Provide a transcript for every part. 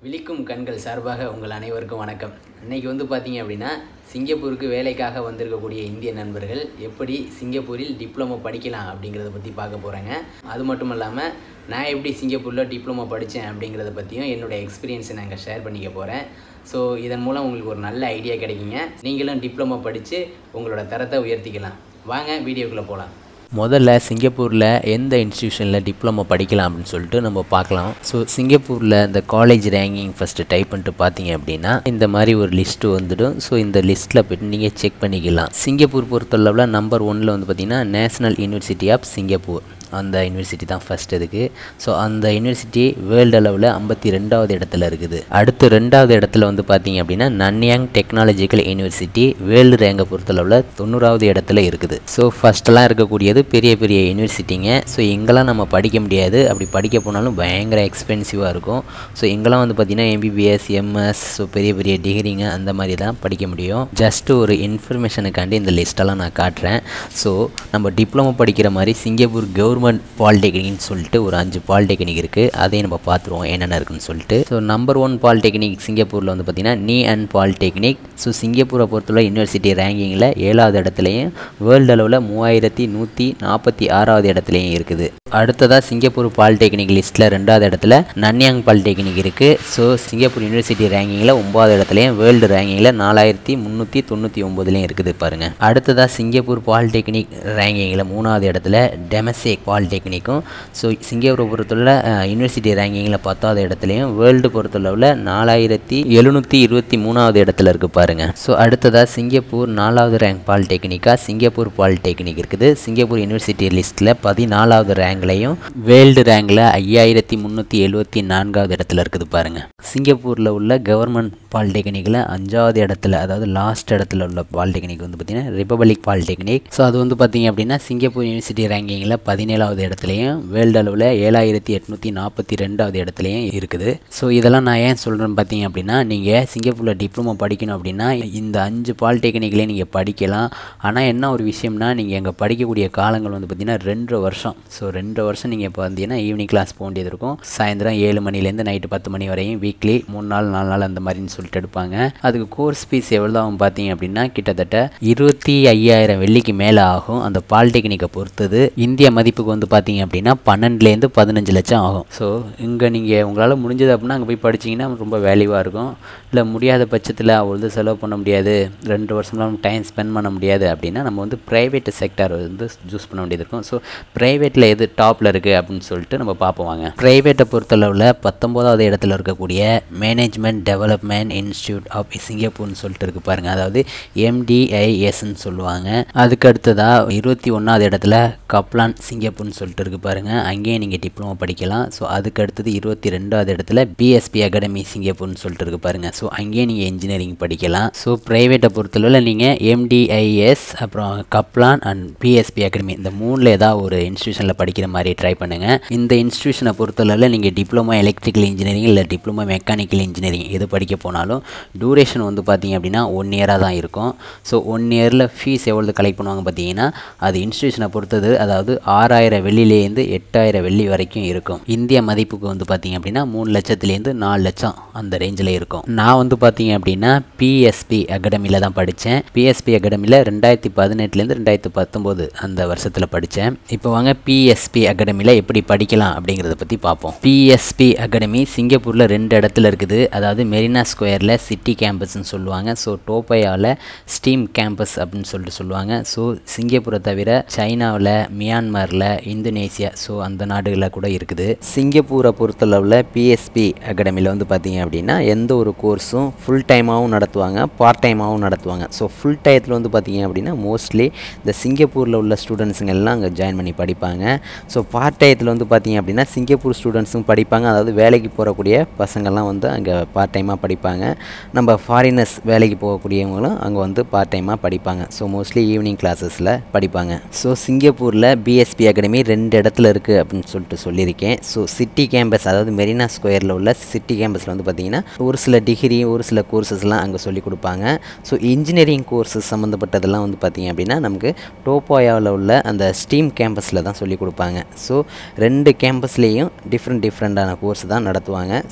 விழிக்கும் கண்கள் சார்பாக உங்கள் அனைவருக்கும் வணக்கம் இன்னைக்கு வந்து பார்த்தீங்க அப்படின்னா சிங்கப்பூருக்கு வேலைக்காக வந்திருக்கக்கூடிய இந்திய நண்பர்கள் எப்படி சிங்கப்பூரில் டிப்ளமோ படிக்கலாம் அப்படிங்கிறத பற்றி பார்க்க போகிறேங்க அது மட்டும் இல்லாமல் நான் எப்படி சிங்கப்பூரில் டிப்ளமோ படித்தேன் அப்படிங்கிறத பற்றியும் என்னோட எக்ஸ்பீரியன்ஸை நாங்கள் ஷேர் பண்ணிக்க போகிறேன் ஸோ இதன் மூலம் உங்களுக்கு ஒரு நல்ல ஐடியா கிடைக்குங்க நீங்களும் டிப்ளமோ படித்து உங்களோட தரத்தை உயர்த்திக்கலாம் வாங்க வீடியோக்குள்ளே போகலாம் முதல்ல சிங்கப்பூரில் எந்த இன்ஸ்டியூஷனில் டிப்ளமோ படிக்கலாம் அப்படின்னு சொல்லிட்டு நம்ம பார்க்கலாம் ஸோ சிங்கப்பூரில் இந்த காலேஜ் ரேங்கிங் ஃபஸ்ட்டு டைப் பண்ணிட்டு பார்த்தீங்க அப்படின்னா இந்த மாதிரி ஒரு லிஸ்ட்டு வந்துடும் ஸோ இந்த லிஸ்ட்டில் போய்ட்டு நீங்கள் செக் பண்ணிக்கலாம் சிங்கப்பூர் பொறுத்தளவில் நம்பர் ஒன்னில் வந்து பார்த்திங்கன்னா நேஷனல் யூனிவர்சிட்டி ஆஃப் சிங்கப்பூர் அந்த யூனிவர்சிட்டி தான் ஃபஸ்ட் இருக்குது ஸோ அந்த யூனிவர்சிட்டி வேர்ல்டு அளவில் ஐம்பத்தி ரெண்டாவது இடத்துல இருக்குது அடுத்து ரெண்டாவது இடத்துல வந்து பார்த்தீங்க அப்படின்னா நன்யாங் டெக்னாலஜிக்கல் யூனிவர்சிட்டி வேர்ல்டு ரேங்கை பொறுத்தளவில் தொண்ணூறாவது இடத்துல இருக்குது ஸோ ஃபஸ்ட்டெல்லாம் இருக்கக்கூடியது பெரிய பெரிய யூனிவர்சிட்டிங்க ஸோ இங்கெல்லாம் நம்ம படிக்க முடியாது அப்படி படிக்க போனாலும் பயங்கர எக்ஸ்பென்சிவாக இருக்கும் ஸோ இங்கெல்லாம் வந்து பார்த்திங்கன்னா எம்பிபிஎஸ் எம்எஸ் ஸோ பெரிய பெரிய டிகிரிங்க அந்த மாதிரி தான் படிக்க முடியும் ஜஸ்ட் ஒரு இன்ஃபர்மேஷனுக்காண்டி இந்த லிஸ்ட்டெல்லாம் நான் காட்டுறேன் ஸோ நம்ம டிப்ளமோ படிக்கிற மாதிரி சிங்கப்பூர் கவர்மெண்ட் பாலிடெக்னிக்னு சொல்லிட்டு ஒரு அஞ்சு பாலிடெக்னிக் இருக்குது அதையும் நம்ம பார்த்துருவோம் என்னென்ன இருக்குன்னு சொல்லிட்டு ஸோ நம்பர் ஒன் பாலிடெக்னிக் சிங்கப்பூரில் வந்து பார்த்திங்கன்னா நீ அண்ட் பாலிடெக்னிக் ஸோ சிங்கப்பூரை பொறுத்தவரை யூனிவர்சிட்டி ரேங்கிங்கில் ஏழாவது இடத்துலையும் வேர்ல்டு அளவில் மூவாயிரத்தி நூற்றி நாற்பத்தி ஆறாவது இடத்துலையும் இருக்குது அடுத்ததாக சிங்கப்பூர் பாலிடெக்னிக் லிஸ்ட்டில் ரெண்டாவது இடத்துல நன்யாங் பாலிடெக்னிக் இருக்குது ஸோ சிங்கப்பூர் யூனிவர்சிட்டி ரேங்கிங்கில் ஒன்பதாவது இடத்துலையும் வேர்ல்டு ரேங்கிங்கில் நாலாயிரத்தி முந்நூற்றி தொண்ணூற்றி ஒம்பதுலையும் இருக்குது பாருங்கள் அடுத்ததாக சிங்கப்பூர் பாலிடெக்னிக் ரேங்கிங்கில் மூணாவது இடத்துல டெமசேக் பாலிடெக்னிக்கும் ஸோ சிங்கப்பூரை பொறுத்தவரை யூனிவர்சிட்டி ரேங்கிங்கில் பத்தாவது இடத்துலையும் வேர்ல்டு பொறுத்தளவில் நாலாயிரத்தி எழுநூற்றி இருபத்தி மூணாவது இடத்துல இருக்குது பாருங்கள் ஸோ அடுத்ததாக சிங்கப்பூர் நாலாவது ரேங்க் பாலிடெக்னிக்காக சிங்கப்பூர் பாலிடெக்னிக் இருக்குது சிங்கப்பூர் யூனிவர்சிட்டி லிஸ்ட்டில் பதினாலாவது ரேங்க்லையும் வேர்ல்டு ரேங்கில் ஐயாயிரத்தி முந்நூற்றி எழுபத்தி நான்காவது இடத்துல இருக்குது பாருங்கள் சிங்கப்பூரில் உள்ள கவர்மெண்ட் பாலிடெக்னிக்கில் அஞ்சாவது இடத்துல அதாவது லாஸ்ட் இடத்துல உள்ள பாலிடெக்னிக் வந்து பார்த்திங்கன்னா ரிப்பப்ளிக் பாலிடெக்னிக் ஸோ அது வந்து பார்த்திங்க அப்படின்னா சிங்கப்பூர் யூனிவர்சிட்டி ரேங்கிங்கில் பதினேழாவது இடத்துலையும் வேர்ல்டு அளவில் ஏழாயிரத்தி எட்நூற்றி நாற்பத்தி ரெண்டாவது இடத்துலையும் இருக்குது ஸோ இதெல்லாம் நான் ஏன் சொல்கிறேன்னு பார்த்தீங்க அப்படின்னா நீங்கள் சிங்கப்பூரில் டிப்ளமோ படிக்கணும் அப்படின்னா இந்த அஞ்சு பாலிடெக்னிக்லேயே நீங்கள் படிக்கலாம் ஆனால் என்ன ஒரு விஷயம்னா நீங்கள் அங்கே படிக்கக்கூடிய காலங்கள் வந்து பார்த்திங்கன்னா ரெண்டு வருஷம் ஸோ ரெண்டு வருஷம் நீங்கள் இப்போ வந்தீங்கன்னா ஈவினிங் கிளாஸ் போக வேண்டியது இருக்கும் சாயந்தரம் ஏழு மணிலேருந்து நைட்டு பத்து மணி வரையும் வீக்லி மூணு நாள் நாலு நாள் அந்த மாதிரின்னு சொல்லிட்டு எடுப்பாங்க அதுக்கு கோர்ஸ் ஃபீஸ் எவ்வளோ ஆகும் பார்த்தீங்க அப்படின்னா கிட்டத்தட்ட இருபத்தி ஐயாயிரம் வெள்ளிக்கு மேலே ஆகும் அந்த பாலிடெக்னிக்கை பொறுத்தது இந்திய மதிப்புக்கு வந்து பார்த்தீங்க அப்படின்னா பன்னெண்டுலேருந்து பதினஞ்சு லட்சம் ஆகும் ஸோ இங்கே நீங்கள் உங்களால் முடிஞ்சது அப்படின்னா அங்கே போய் படிச்சிங்கன்னா ரொம்ப வேல்யூவாக இருக்கும் இல்லை முடியாத பட்சத்தில் அவ்வளோ செலவு பண்ண முடியாது ரெண்டு வருஷம்லாம் டைம் ஸ்பெண்ட் பண்ண முடியாது அப்படின்னா நம்ம வந்து ப்ரைவேட் செக்டார் வந்து சூஸ் பண்ண வேண்டியது இருக்கும் ஸோ ப்ரைவேட்டில் எது டாப்பில் இருக்குது அப்படின்னு சொல்லிட்டு நம்ம பார்ப்போம் வாங்க ப்ரைவேட்டை பொறுத்தளவில் பத்தொம்போதாவது இடத்துல இருக்கக்கூடிய மேனேஜ்மெண்ட் டெவலப்மெண்ட் இன்ஸ்டியூட் ஆஃப் சிங்கப்பூர்னு சொல்லிட்டு இருக்குது பாருங்கள் அதாவது எம்டிஐஎஸ்ன்னு சொல்லுவாங்க அதுக்கு அடுத்ததாக இருபத்தி ஒன்றாவது இடத்துல கப்லான் சிங்கப்பூர்னு சொல்லிட்டு இருக்குது பாருங்கள் அங்கேயும் நீங்கள் டிப்ளமோ படிக்கலாம் ஸோ அதுக்கு அடுத்தது இருபத்தி ரெண்டாவது இடத்துல பிஎஸ்பி அகாடமி சிங்கப்பூர்னு சொல்லிட்டு இருக்குது பாருங்கள் ஸோ அங்கேயே நீங்கள் இன்ஜினியரிங் படிக்கலாம் ஸோ ப்ரைவேட்டை பொறுத்தளவில் நீங்கள் எம்டிஐஎஸ் அப்புறம் கப்லான் அண்ட் பிஎஸ்பி அகாடமி இந்த மூணில் ஏதாவது ஒரு இன்ஸ்டியூஷனில் படிக்கிற மாதிரி ட்ரை பண்ணுங்கள் இந்த இன்ஸ்டியூஷனை பொறுத்தளவில் நீங்கள் டிப்ளமோ எலக்ட்ரிக்கல் இன்ஜினியரிங் இல்லை டிப்ளமோ மெக்கானிக்கல் இன்ஜினியரிங் எது படிக்க போனாலும் டூரேஷன் வந்து பார்த்தீங்க அப்படின்னா ஒன் இயராக தான் இருக்கும் ஸோ ஒன் இயரில் ஃபீஸ் எவ்வளோ கலெக்ட் பண்ணுவாங்க பார்த்தீங்கன்னா அது இன்ஸ்டியூஷனை பொறுத்தது அதாவது ஆறாயிரம் வெள்ளிலேருந்து எட்டாயிரம் வெள்ளி வரைக்கும் இருக்கும் இந்திய மதிப்புக்கு வந்து பார்த்தீங்க அப்படின்னா மூணு லட்சத்துலேருந்து நாலு லட்சம் அந்த ரேஞ்சில் இருக்கும் நான் வந்து பார்த்தீங்க அப்படின்னா பிஎஸ்பி அகாடமியில் தான் படித்தேன் பிஎஸ்பி அகாடமியில் ரெண்டாயிரத்தி பதினெட்டுலேருந்து ரெண்டாயிரத்தி பத்தொம்போது அந்த வருஷத்தில் படித்தேன் இப்போ வாங்க பிஎஸ்பி அகாடமியில் எப்படி படிக்கலாம் அப்படிங்கிறத பற்றி பார்ப்போம் பிஎஸ்பி அகாடமி சிங்கப்பூரில் ரெண்டு இடத்துல இருக்குது அதாவது மெரினா ஸ்கொயரில் சிட்டி கேம்பஸ்ன்னு சொல்லுவாங்க ஸோ டோப்பையாவில் ஸ்டீம் கேம்பஸ் அப்படின்னு சொல்லிட்டு சொல்லுவாங்க ஸோ சிங்கப்பூரை தவிர சைனாவில் மியான்மரில் இந்தோனேசியா ஸோ அந்த நாடுகளில் கூட இருக்குது சிங்கப்பூரை பொறுத்தளவில் பிஎஸ்பி அகாடமியில் வந்து பார்த்தீங்க அப்படின்னா எந்த ஒரு கோர்ஸும் ஃபுல் டைமாகவும் நடத்துவாங்க பார்ட் டைமாகவும் நடத்துவாங்க ஸோ ஃபுல் டயத்தில் வந்து பார்த்தீங்க அப்படின்னா மோஸ்ட்லி இந்த சிங்கப்பூரில் உள்ள ஸ்டூடெண்ட்ஸுங்க எல்லாம் அங்கே ஜாயின் பண்ணி படிப்பாங்க ஸோ பார்ட் டயத்தில் வந்து பார்த்தீங்க அப்படின்னா சிங்கப்பூர் ஸ்டூடெண்ட்ஸும் படிப்பாங்க அதாவது வேலைக்கு போகக்கூடிய பசங்கள்லாம் வந்து அங்கே பார்ட் டைமாக படிப்பாங்க நம்ம ஃபாரினர்ஸ் வேலைக்கு போகக்கூடியவங்களும் அங்கே வந்து பார்ட் டைமாக படிப்பாங்க ஸோ மோஸ்ட்லி ஈவினிங் கிளாஸஸில் படிப்பாங்க ஸோ சிங்கப்பூரில் பிஎஸ்பி அகாடமி ரெண்டு இடத்துல இருக்குது அப்படின்னு சொல்லிட்டு சொல்லியிருக்கேன் ஸோ சிட்டி கேம்பஸ் அதாவது மெரினா ஸ்கொயரில் உள்ள சிட்டி கேம்பஸில் வந்து பார்த்திங்கன்னா ஒரு சில டிகிரி ஒரு சில கோர்சஸ்லாம் அங்கே சொல்லிக் கொடுப்பாங்க ஸோ இன்ஜினியரிங் கோர்சஸ் சம்மந்தப்பட்டதெல்லாம் வந்து பார்த்திங்க அப்படின்னா நமக்கு டோப்போயாவில் உள்ள அந்த ஸ்டீம் கேம்பஸில் தான் சொல்லிக் கொடுப்பாங்க ஸோ ரெண்டு கேம்பஸ்லேயும் டிஃப்ரெண்ட் டிஃப்ரெண்ட்டான கோர்ஸ் தான் நடத்துவாங்க ஸோ நம்ம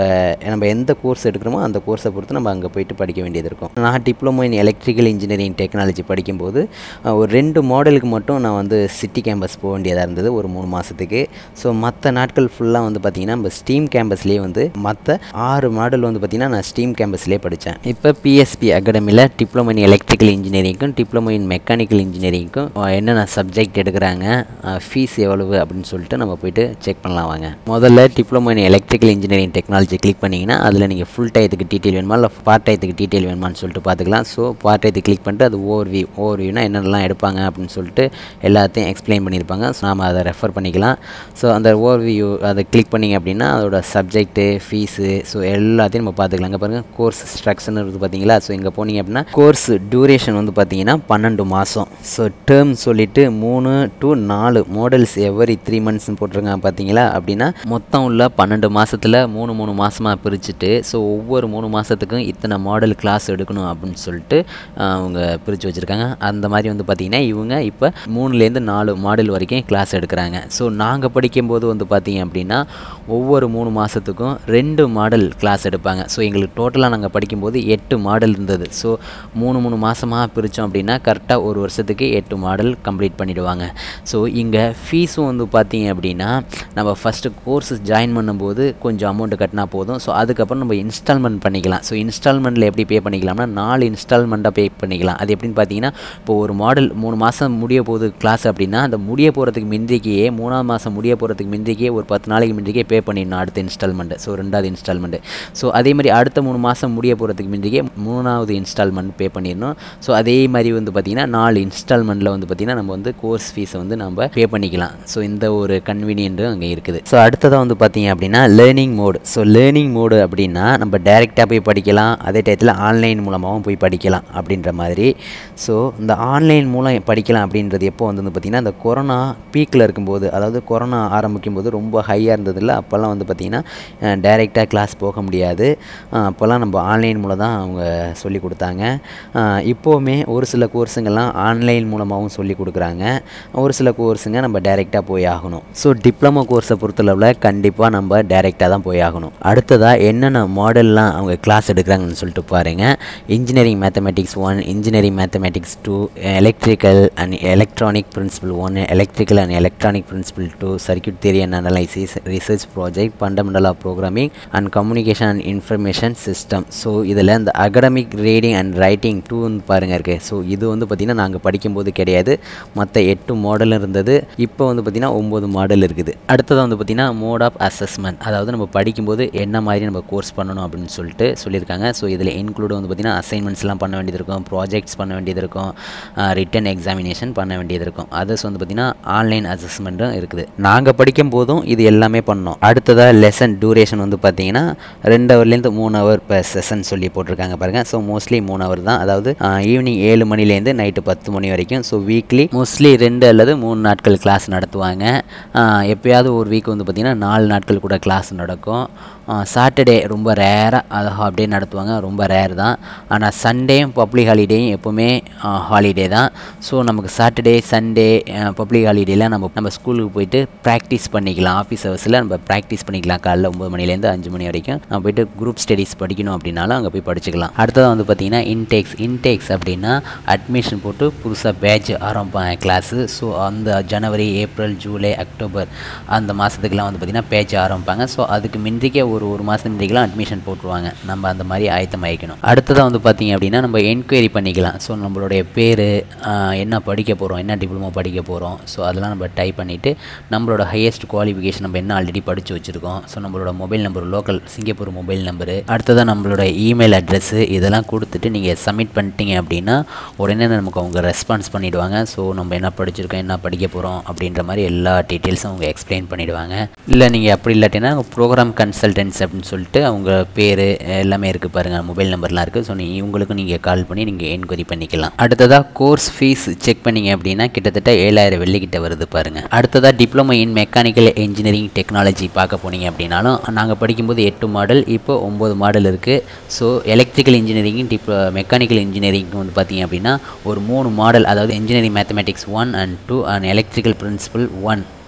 நம்ம எந்த கோர்ஸ் எடுக்கிறோமோ அந்த கோர்ஸை பொறுத்து நம்ம அங்கே போயிட்டு படிக்க வேண்டியது இருக்கும் நான் diploma in electrical engineering technology படிக்கும்போது அஹ், ஒரு ரெண்டு மாடலுக்கு மட்டும் நான் வந்து சிட்டி கேம்பஸ் போக வேண்டியதாக இருந்தது ஒரு மூணு மாதத்துக்கு ஸோ மற்ற நாட்கள் ஃபுல்லாக வந்து பார்த்திங்கன்னா நம்ம ஸ்டீம் கேம்பஸ்லேயே வந்து மற்ற ஆறு மாடல் வந்து பார்த்திங்கன்னா நான் ஸ்டீம் கேம்பஸ்லேயே படித்தேன் இப்போ பிஎஸ்பி அகாடமியில் டிப்ளமோ இன் எலக்ட்ரிக்கல் இன்ஜினியரிங்க்கும் டிப்ளமோ இன் மெக்கானிக்கல் இன்ஜினியரிங்க்கும் என்னென்ன சப்ஜெக்ட் எடுக்கிறாங்க ஃபீஸ் எவ்வளவு அப்படின்னு சொல்லிட்டு நம்ம போயிட்டு செக் பண்ணலாம் வாங்க முதல்ல diploma in electrical engineering technology click பண்ணிங்கன்னா அதில் நீங்கள் ஃபுல் டயத்துக்கு டீட்டெயில் வேணுமா இல்லை பார்ட் டயத்துக்கு டீட்டெயில் வேணுமான்னு சொல்லிட்டு பார்த்துக்கலாம் ஸோ பார்ட் டயத்துக்கு கிளிக் பண்ணிட்டு அது ஓவர்வியூ ஓவர்வியூனா என்னென்னலாம் எடுப்பாங்க அப்படின்னு சொல்லிட்டு எல்லாத்தையும் எக்ஸ்பிளைன் பண்ணியிருப்பாங்க ஸோ நாம் அதை ரெஃபர் பண்ணிக்கலாம் ஸோ அந்த ஓவர்வியூ அதை கிளிக் பண்ணிங்க அப்படின்னா அதோட சப்ஜெக்ட்டு ஃபீஸு ஸோ எல்லாத்தையும் நம்ம பார்த்துக்கலாம் இங்கே பாருங்கள் கோர்ஸ் ஸ்ட்ரக்சர்னு இருக்குது பார்த்தீங்களா ஸோ இங்கே போனீங்க அப்படின்னா கோர்ஸ் டியூரேஷன் வந்து பார்த்தீங்கன்னா பன்னெண்டு மாதம் ஸோ டேர்ம் சொல்லிட்டு மூணு டு நாலு மாடல்ஸ் எவரி த்ரீ மந்த்ஸ்னு போட்டிருக்காங்க பார்த்தீங்களா அப்படின்னா மொத்தம் உள்ள பன்னெண்டு மாதத்தில் மூணு மூணு மாதமாக பிரிச்சுட்டு ஸோ ஒவ்வொரு மூணு மாதத்துக்கும் இத்தனை மாடல் கிளாஸ் எடுக்கணும் அப்படின்னு சொல்லிட்டு ஆஹ், அவங்க பிரித்து வச்சுருக்காங்க அந்த மாதிரி வந்து பார்த்திங்கன்னா இவங்க இப்போ மூணுலேருந்து நாலு மாடல் வரைக்கும் கிளாஸ் எடுக்கிறாங்க ஸோ நாங்கள் படிக்கும்போது வந்து பார்த்திங்க அப்படின்னா ஒவ்வொரு மூணு மாதத்துக்கும் ரெண்டு மாடல் கிளாஸ் எடுப்பாங்க ஸோ எங்களுக்கு டோட்டலாக நாங்கள் படிக்கும்போது எட்டு மாடல் இருந்தது ஸோ மூணு மூணு மாதமாக பிரித்தோம் அப்படின்னா கரெக்டாக ஒரு வருஷத்துக்கு எட்டு மாடல் கம்ப்ளீட் பண்ணிடுவாங்க ஸோ இங்கே ஃபீஸும் வந்து பார்த்தீங்க அப்படின்னா நம்ம ஃபஸ்ட்டு கோர்ஸ் ஜாயின் பண்ணும்போது கொஞ்சம் அமௌண்ட் கட்டினா போதும் ஸோ அதுக்கப்புறம் நம்ம இன்ஸ்டால்மெண்ட் பண்ணிக்கலாம் ஸோ இன்ஸ்டால்மெண்ட்டில் எப்படி பே பண்ணிக்கலாம்னா நாலு இன்ஸ்டால்மெண்ட்டாக பே பண்ணிக்கலாம் அது எப்படின்னு பார்த்தீங்கன்னா இப்போ ஒரு மாடல் மூணு மாதம் முடிய போகுது கிளாஸ் அப்படின்னா அந்த முடிய போகிறதுக்கு முந்திரிக்கையே மூணாவது மாதம் முடிய போகிறதுக்கு முந்திரிக்கையே ஒரு பத்து நாளைக்கு முந்திரிக்கே பே பண்ணிடணும் அடுத்த இன்ஸ்டால்மெண்ட்டு ஸோ ரெண்டாவது இன்ஸ்டால்மெண்ட்டு ஸோ அதே மாதிரி அடுத்த மூணு மாதம் முடிய போகிறதுக்கு முந்திரிக்கே மூணாவது இன்ஸ்டால்மெண்ட் பே பண்ணிடணும் ஸோ அதே மாதிரி வந்து பார்த்திங்கன்னா நாலு இன்ஸ்டால்மெண்ட்டில் வந்து பார்த்திங்கன்னா நம்ம வந்து கோர்ஸ் ஃபீஸை வந்து நம்ம பே பண்ணிக்கலாம் ஸோ இந்த ஒரு கன்வீனியன்ட்டும் அங்கே இருக்குது ஸோ அடுத்ததாக வந்து பார்த்தீங்க அப்படின்னா learning mode so learning mode அப்படின்னா நம்ம டைரெக்டாக போய் படிக்கலாம் அதே டயத்தில் ஆன்லைன் மூலமாகவும் போய் படிக்கலாம் அப்படின்ற மாதிரி ஸோ இந்த ஆன்லைன் மூலம் படிக்கலாம் அப்படின்றது எப்போ வந்து பார்த்திங்கன்னா இந்த கொரோனா பீக்கில் இருக்கும்போது அதாவது கொரோனா ஆரம்பிக்கும் போது ரொம்ப ஹையாக இருந்ததில்ல அப்போல்லாம் வந்து பார்த்திங்கன்னா டைரெக்டாக கிளாஸ் போக முடியாது அஹ் அப்போல்லாம் நம்ம ஆன்லைன் மூலம் தான் அவங்க சொல்லி கொடுத்தாங்க அஹ் இப்போவுமே ஒரு சில கோர்ஸுங்கெல்லாம் ஆன்லைன் மூலமாகவும் சொல்லி கொடுக்குறாங்க ஒரு சில கோர்ஸுங்க நம்ம டைரெக்டாக போய் ஆகணும் ஸோ டிப்ளமோ கோர்ஸை பொறுத்தளவில் கண்டிப்பாக நம்ம டைரெக்டாக தான் போய் ஆகணும் அடுத்ததாக என்னென்ன மாடல்லாம் அவங்க கிளாஸ் எடுக்கிறாங்கன்னு சொல்லிட்டு பாருங்கள் engineering mathematics one engineering mathematics two electrical and electronic principle one electrical and electronic principle two circuit theory and analysis research project fundamental of programming and communication and information system so இதில் இந்த academic reading and writing டூன்னு பாருங்கள் இருக்குது so இது வந்து பார்த்திங்கன்னா நாங்கள் படிக்கும்போது கிடையாது மற்ற எட்டு மாடல் இருந்தது இப்போ வந்து பார்த்திங்கன்னா ஒம்பது மாடல் இருக்குது அடுத்தது வந்து பார்த்திங்கன்னா மோட் ஆஃப் அசஸ்மெண்ட் அதாவது நம்ம படிக்கும்போது என்ன மாதிரி நம்ம கோர்ஸ் பண்ணணும் அப்படின்னு சொல்லிட்டு சொல்லியிருக்காங்க ஸோ இதில் இன்க்ளூட் வந்து பார்த்திங்கன்னா அசைன்மெண்ட்ஸ்லாம் பண்ண வேண்டியது இருக்கும் ப்ராஜெக்ட்ஸ் பண்ண வேண்டியது இருக்கும் ரிட்டன் எக்ஸாமினேஷன் பண்ண வேண்டியது இருக்கும் அதர்ஸ் வந்து பார்த்திங்கன்னா ஆன்லைன் அசஸ்மெண்ட்டும் இருக்குது நாங்கள் படிக்கும் போதும் இது எல்லாமே பண்ணோம் அடுத்ததாக லெசன் டூரேஷன் வந்து பார்த்திங்கன்னா ரெண்டு ஹவர்லேருந்து மூணு ஹவர் இப்போ செஷன் சொல்லி போட்டிருக்காங்க பாருங்கள் ஸோ மோஸ்ட்லி மூணு ஹவர் தான் அதாவது ஈவினிங் ஏழு மணிலேருந்து நைட்டு பத்து மணி வரைக்கும் ஸோ வீக்லி மோஸ்ட்லி ரெண்டு அல்லது மூணு நாட்கள் கிளாஸ் நடத்துவாங்க ஆஹ் எப்பயாவது ஒரு வீக் வந்து பார்த்திங்கன்னா நாலு நாட்கள் கூட கிளாஸ் நடக்கும் சாட்டர்டே ரொம்ப ரேராக அதை அப்படியே நடத்துவாங்க ரொம்ப ரேர் தான் ஆனால் சண்டேயும் பப்ளிக் ஹாலிடேயும் எப்போவுமே ஹாலிடே தான் ஸோ நமக்கு சாட்டர்டே சண்டே பப்ளிக் ஹாலிடேயில் நம்ம நம்ம ஸ்கூலுக்கு போயிட்டு ப்ராக்டிஸ் பண்ணிக்கலாம் ஆஃபீஸ் ஹவர்ஸில் நம்ம ப்ராக்டிஸ் பண்ணிக்கலாம் காலைல ஒம்பது மணிலேருந்து அஞ்சு மணி வரைக்கும் நம்ம போயிட்டு குரூப் ஸ்டடீஸ் படிக்கணும் அப்படின்னாலும் அங்கே போய் படிச்சுக்கலாம் அடுத்தது வந்து பார்த்திங்கன்னா இன்டேக்ஸ் இன்டேக்ஸ் அப்படின்னா அட்மிஷன் போட்டு புதுசாக பேட்ச் ஆரம்பிப்பாங்க கிளாஸு ஸோ அந்த ஜனவரி ஏப்ரல் ஜூலை அக்டோபர் அந்த மாதத்துக்குலாம் வந்து பார்த்திங்கன்னா பேட்ச் ஆரம்பிப்பாங்க ஸோ அதுக்கு முந்திக்கே ஒரு ஒரு மாதம் முந்திக்கெலாம் அட்மிஷன் போட்டுருவாங்க நம்ம அந்த மாதிரி ஆயத்தம் ஆகிக்கணும் அடுத்ததாக வந்து பார்த்திங்க அப்படின்னா நம்ம என்கொயரி பண்ணிக்கலாம் ஸோ நம்மளுடைய பேர் என்ன படிக்க போகிறோம் என்ன டிப்ளமோ படிக்க போகிறோம் ஸோ அதெல்லாம் நம்ம டைப் பண்ணிவிட்டு நம்மளோட ஹையஸ்ட் குவாலிஃபிகேஷன் நம்ம என்ன ஆல்ரெடி படித்து வச்சுருக்கோம் ஸோ நம்மளோட mobile number local Singapore mobile number அடுத்ததாக நம்மளோட இமெயில் அட்ரஸ்ஸு இதெல்லாம் கொடுத்துட்டு நீங்கள் சப்மிட் பண்ணிட்டீங்க அப்படின்னா உடனே நமக்கு அவங்க ரெஸ்பான்ஸ் பண்ணிவிடுவாங்க ஸோ நம்ம என்ன படிச்சிருக்கோம் என்ன படிக்க போகிறோம் அப்படின்ற மாதிரி எல்லா டீட்டெயில்ஸும் அவங்க எக்ஸ்பிளைன் பண்ணிவிடுவாங்க இல்லை நீங்கள் அப்படி இல்லாட்டினா ப்ரோக்ராம் கன்சல்டன்ஸ் அப்படின்னு சொல்லிட்டு அவங்க பேர் எல்லாமே இருக்குது பாருங்கள் மொபைல் நம்பர்லாம் இருக்குது ஸோ நீ இவங்களுக்கும் நீங்கள் கால் பண்ணி நீங்கள் என்கொயரி பண்ணிக்கலாம் அடுத்ததாக கோர்ஸ் ஃபீஸ் செக் பண்ணீங்க அப்படின்னா கிட்டத்தட்ட ஏழாயிரம் வெள்ளிக்கிட்ட வருது பாருங்கள் அடுத்ததாக diploma in mechanical engineering technology பார்க்க போனீங்க அப்படின்னாலும் நாங்கள் படிக்கும்போது எட்டு மாடல் இப்போ ஒம்பது மாடல் இருக்குது so electrical engineering dip mechanical engineering வந்து பார்த்தீங்க அப்படின்னா ஒரு மூணு மாடல் அதாவது engineering mathematics one and two and electrical principle one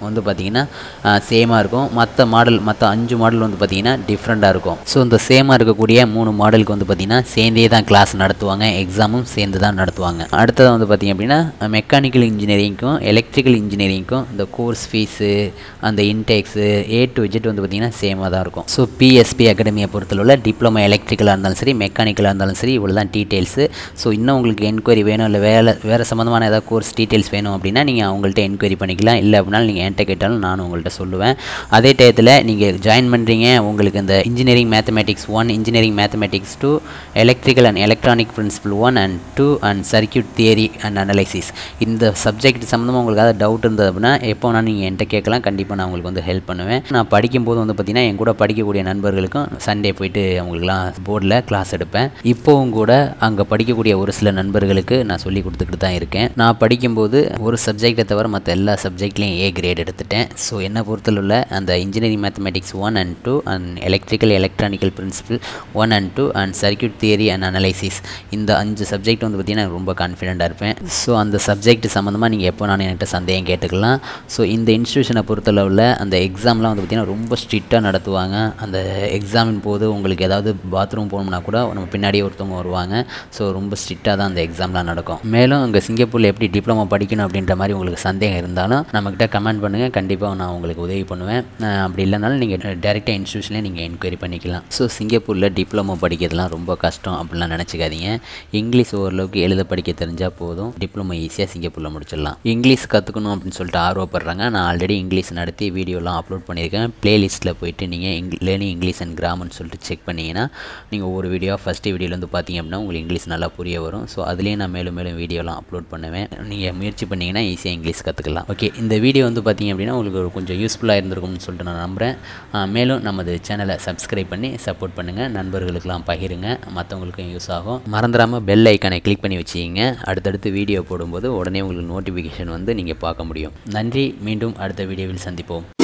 வந்து பார்த்திங்கன்னா சேமாக இருக்கும் மற்ற மாடல் மற்ற அஞ்சு மாடல் வந்து பார்த்திங்கன்னா டிஃப்ரெண்ட்டாக இருக்கும் ஸோ இந்த சேமாக இருக்கக்கூடிய மூணு மாடலுக்கு வந்து பார்த்திங்கன்னா சேர்ந்தே தான் கிளாஸ் நடத்துவாங்க எக்ஸாமும் சேர்ந்து தான் நடத்துவாங்க அடுத்தது வந்து பார்த்திங்க அப்படின்னா மெக்கானிக்கல் இன்ஜினியரிங்க்கும் எலக்ட்ரிக்கல் இன்ஜினியரிங்க்கும் இந்த கோர்ஸ் ஃபீஸு அந்த இன்டேக்ஸு ஏ டு விஜெட் வந்து பார்த்திங்கன்னா சேமாக தான் இருக்கும் ஸோ பிஎஸ்பி அகாடமியை பொறுத்தளவில் டிப்ளமோ எலக்ட்ரிக்கலாக இருந்தாலும் சரி மெக்கானிக்கலாக இருந்தாலும் சரி இவ்வளோ தான் டீட்டெயில்ஸு ஸோ இன்னும் உங்களுக்கு என்கொயரி வேணும் இல்லை வேலை வேறு சம்மந்தமான ஏதாவது கோர்ஸ் டீட்டெயில்ஸ் வேணும் அப்படின்னா நீங்கள் அவங்கள்ட்ட என்கொயரி பண்ணிக்கலாம் இல்லை அப்படின்னாலும் நீங்கள் என்கிட்ட கேட்டாலும் நானும் உங்கள்கிட்ட சொல்லுவேன் அதே டயத்தில் நீங்கள் ஜாயின் பண்ணுறீங்க உங்களுக்கு இந்த engineering mathematics one engineering mathematics two electrical and electronic principle one and two and circuit theory and analysis இந்த சப்ஜெக்ட் சம்மந்தமாக உங்களுக்கு ஏதாவது டவுட் இருந்தது அப்படின்னா எப்போ நான் நீங்கள் என்கிட்ட கேட்கலாம் கண்டிப்பாக நான் உங்களுக்கு வந்து ஹெல்ப் பண்ணுவேன் நான் படிக்கும்போது வந்து பார்த்திங்கன்னா என் கூட படிக்கக்கூடிய நண்பர்களுக்கும் சண்டே போயிட்டு அவங்களுக்குலாம் போர்டில் கிளாஸ் எடுப்பேன் இப்போவும் கூட அங்கே படிக்கக்கூடிய ஒரு சில நண்பர்களுக்கு நான் சொல்லி கொடுத்துக்கிட்டு தான் இருக்கேன் நான் படிக்கும்போது ஒரு சப்ஜெக்டை தவிர மற்ற எல்லா சப்ஜெக்ட்லேயும் ஏ கிரேட் எடுத்துட்டேன் ஸோ என்னை பொறுத்தளவில் அந்த engineering mathematics one and two and electrical electronical principle one and two and circuit theory and analysis இந்த அஞ்சு சப்ஜெக்ட் வந்து பார்த்திங்கன்னா ரொம்ப கான்ஃபிடென்ட்டாக இருப்பேன் ஸோ அந்த சப்ஜெக்ட் சம்மந்தமாக நீங்கள் எப்போ நான் என்கிட்ட சந்தேகம் கேட்டுக்கலாம் ஸோ இந்த இன்ஸ்டியூஷனை பொறுத்தளவில் அந்த எக்ஸாம்லாம் வந்து பார்த்திங்கன்னா ரொம்ப ஸ்ட்ரிக்டாக நடத்துவாங்க அந்த எக்ஸாமின் போது உங்களுக்கு ஏதாவது பாத்ரூம் போகணும்னா கூட நம்ம பின்னாடியே ஒருத்தவங்க வருவாங்க ஸோ ரொம்ப ஸ்ட்ரிக்டாக தான் அந்த எக்ஸாம்லாம் நடக்கும் மேலும் அங்கே சிங்கப்பூரில் எப்படி டிப்ளமோ படிக்கணும் அப்படின்ற மாதிரி உங்களுக்கு சந்தேகம் இருந்தாலும் நம்மக்கிட்ட கமெண்ட் பண்ணுங்கள் கண்டிப்பாக நான் உங்களுக்கு உதவி பண்ணுவேன் அஹ் அப்படி இல்லைனாலும் நீங்கள் டேரெக்டாக இன்ஸ்டியூஷன்லேயே நீங்கள் என்கொயரி பண்ணிக்கலாம் ஸோ சிங்கப்பூரில் டிப்ளமோ படிக்கிறதுலாம் ரொம்ப கஷ்டம் அப்படிலாம் நினச்சிக்காதீங்க இங்கிலீஷ் ஓரளவுக்கு எழுத படிக்க தெரிஞ்சால் போதும் டிப்ளமோ ஈஸியாக சிங்கப்பூரில் முடிச்சிடலாம் இங்கிலீஷ் கற்றுக்கணும் அப்படின்னு சொல்லிட்டு ஆர்வப்படுறாங்க நான் ஆல்ரெடி இங்கிலீஷ் நடத்தி வீடியோலாம் அப்லோட் பண்ணியிருக்கேன் ப்ளேலிஸ்ட்டில் போயிட்டு நீங்கள் இங் லேர்னிங் இங்கிலீஷ் அண்ட் கிராமர்னு சொல்லிட்டு செக் பண்ணிங்கன்னா நீங்கள் ஒவ்வொரு வீடியோ ஃபஸ்ட்டு வீடியோலேருந்து பார்த்தீங்க அப்படின்னா உங்களுக்கு இங்கிலீஷ் நல்லா புரிய வரும் ஸோ அதுலேயே நான் மேலும் மேலும் வீடியோலாம் அப்லோட் பண்ணுவேன் நீங்கள் முயற்சி பண்ணிங்கன்னா ஈஸியாக இங்கிலீஷ் கற்றுக்கலாம் ஓகே இந்த வீடியோ வந்து பார்த்தீங்க அப்படின்னா உங்களுக்கு ஒரு கொஞ்சம் யூஸ்ஃபுல்லாக இருந்திருக்கும்னு சொல்லிட்டு நான் நம்புகிறேன் ஆஹ் மேலும் நமது சேனலை சப்ஸ்கிரைப் பண்ணி சப்போர்ட் பண்ணுங்கள் நண்பர்களுக்கெல்லாம் பகிருங்க மற்றவங்களுக்கும் யூஸ் ஆகும் மறந்துடாமல் பெல் ஐக்கானை கிளிக் பண்ணி வச்சுக்கிங்க அடுத்தடுத்து வீடியோ போடும்போது உடனே உங்களுக்கு நோட்டிஃபிகேஷன் வந்து நீங்கள் பார்க்க முடியும் நன்றி மீண்டும் அடுத்த வீடியோவில் சந்திப்போம்